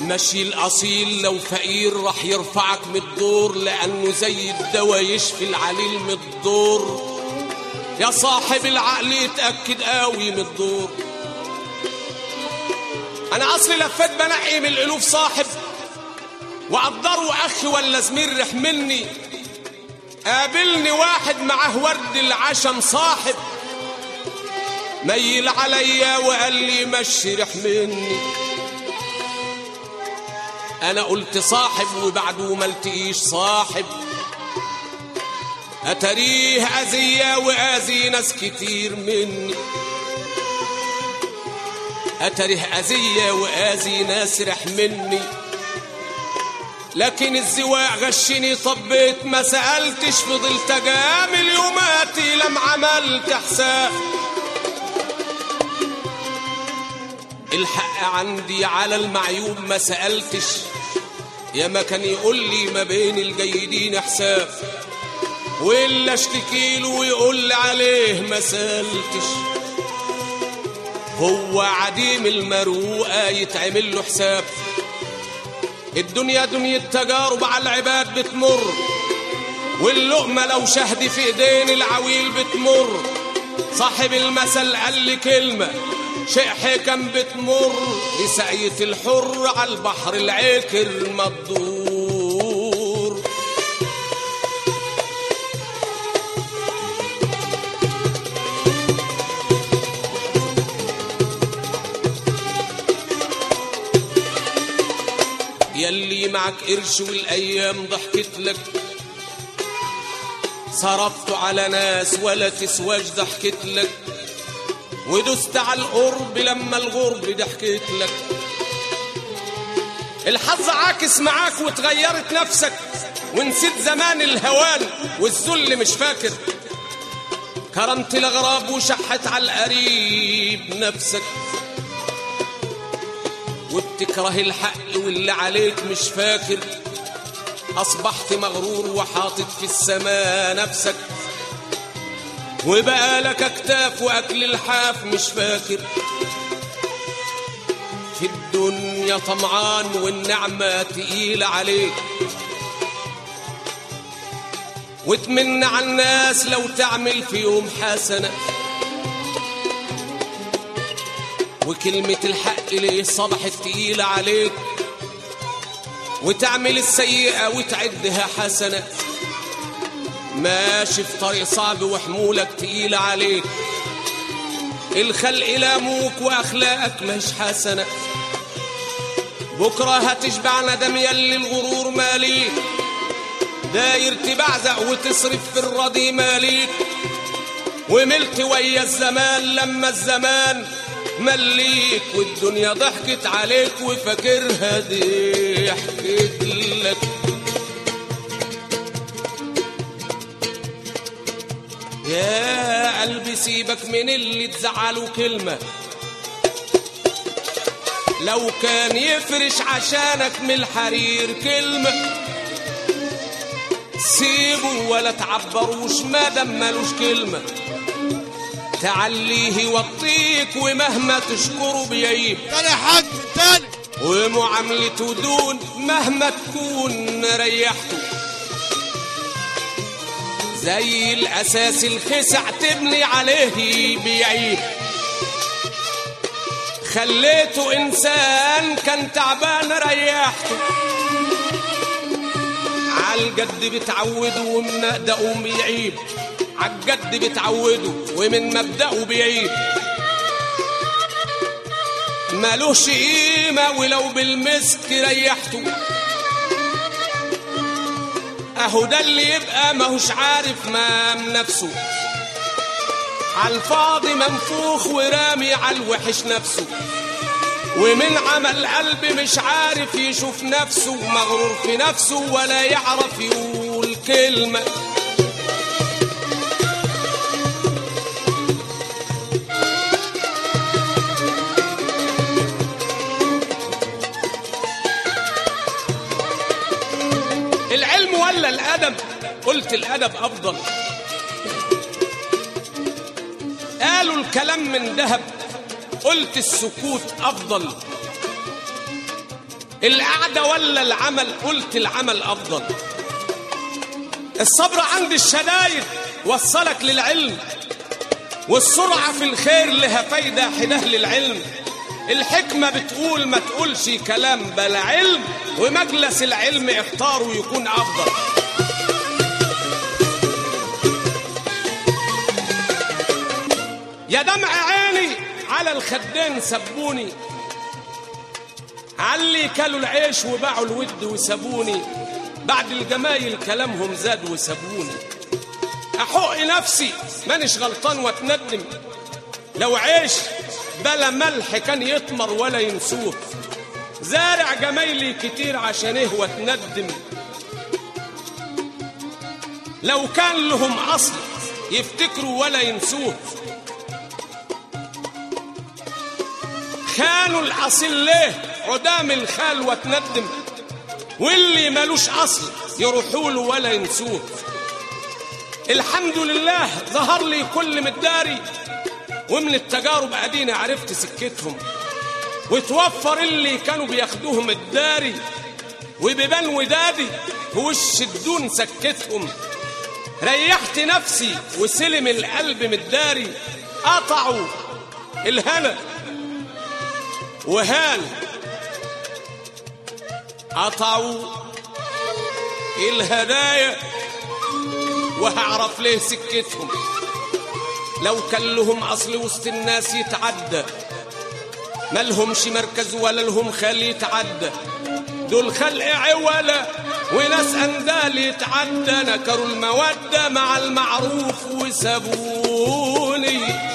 المشي الأصيل لو فقير راح يرفعك من الدور لأنه زي الدواء يشفي العليل من الدور يا صاحب العقل اتأكد قوي من الدور أنا أصلي لفيت بنقي من الألوف صاحب وقدروا أخي ولا زميل رح مني قابلني واحد معاه ورد العشم صاحب ميل عليا وقال لي مشي رح مني انا قلت صاحب وبعده ما التقيش صاحب اتريه اذيه واذي ناس كتير مني اتريه اذيه واذي ناس رح مني لكن الزواق غشني طبيت ما سألتش فضلت جامل يوماتي لم عملت حساب الحق عندي على المعيوب ما سألتش يا ما كان يقول لي ما بين الجيدين حساب وإلا اشتكي له ويقول لي عليه ما سألتش هو عديم المروءة يتعمل له حساب الدنيا دنيا تجارب على العباد بتمر واللقمة لو شهد في ايدين العويل بتمر صاحب المثل قال لي كلمة شيء حكم بتمر لسقية الحر على البحر العكر ما تدور يلي معك قرش والايام ضحكت لك صرفت على ناس ولا تسواش ضحكت لك ودست على القرب لما الغرب ضحكت لك الحظ عاكس معاك وتغيرت نفسك ونسيت زمان الهوان والذل مش فاكر كرمت الغراب وشحت على القريب نفسك وبتكره الحق واللي عليك مش فاكر أصبحت مغرور وحاطط في السماء نفسك وبقى لك أكتاف وأكل الحاف مش فاكر في الدنيا طمعان والنعمة تقيلة عليك وتمن على الناس لو تعمل في يوم حسنه وكلمة الحق ليه صبحت تقيلة عليك وتعمل السيئة وتعدها حسنة ماشي في طريق صعب وحمولك تقيلة عليك الخلق لاموك وأخلاقك مش حسنة بكرة هتشبع ندم يلي الغرور ماليك داير تبعزق وتصرف في الرضي ماليك وملت ويا الزمان لما الزمان مليك والدنيا ضحكت عليك وفاكرها دي حكيت لك يا قلبي سيبك من اللي تزعله كلمة لو كان يفرش عشانك من الحرير كلمة سيبه ولا تعبروش ما دام ملوش كلمه تعليه يوطيك ومهما تشكره بيعيب تاني يا حاج تاني ومعاملته دون مهما تكون ريحته زي الأساس الخسع تبني عليه بيعيب خليته إنسان كان تعبان ريحته عالجد بتعوده ومن أدقه بيعيب عالجد بتعوده ومن مبدأه بيعيب مالوش قيمة ولو بالمسك ريحته اهو ده اللي يبقى ماهوش عارف مام نفسه عالفاضي منفوخ ورامي عالوحش نفسه ومن عمل قلب مش عارف يشوف نفسه مغرور في نفسه ولا يعرف يقول كلمه العلم ولا الادب قلت الادب افضل قالوا الكلام من ذهب قلت السكوت افضل القعدة ولا العمل قلت العمل أفضل الصبر عند الشدايد وصلك للعلم والسرعة في الخير لها فايدة حده للعلم الحكمة بتقول ما تقولش كلام بلا علم ومجلس العلم اختاره يكون أفضل يا دمع عيني على الخدين سبوني علي كلوا العيش وباعوا الود وسابوني بعد الجمايل كلامهم زاد وسابوني احق نفسي مانيش غلطان واتندم لو عيش بلا ملح كان يطمر ولا ينسوه زارع جمايلي كتير عشان ايه واتندم لو كان لهم اصل يفتكروا ولا ينسوه خانوا الاصيل ليه عدام الخال واتندم واللي ملوش اصل يروحوا له ولا ينسوه الحمد لله ظهر لي كل مداري ومن التجارب ادينا عرفت سكتهم وتوفر اللي كانوا بياخدوهم الداري وبيبان ودادي بوش الدون سكتهم ريحت نفسي وسلم القلب مداري قطعوا الهنا وهان قطعوا الهدايا وهعرف ليه سكتهم لو كان لهم اصل وسط الناس يتعدى مالهمش مركز ولا لهم خال يتعدى دول خلق عولة وناس أندال يتعدى نكروا المودة مع المعروف وسابوني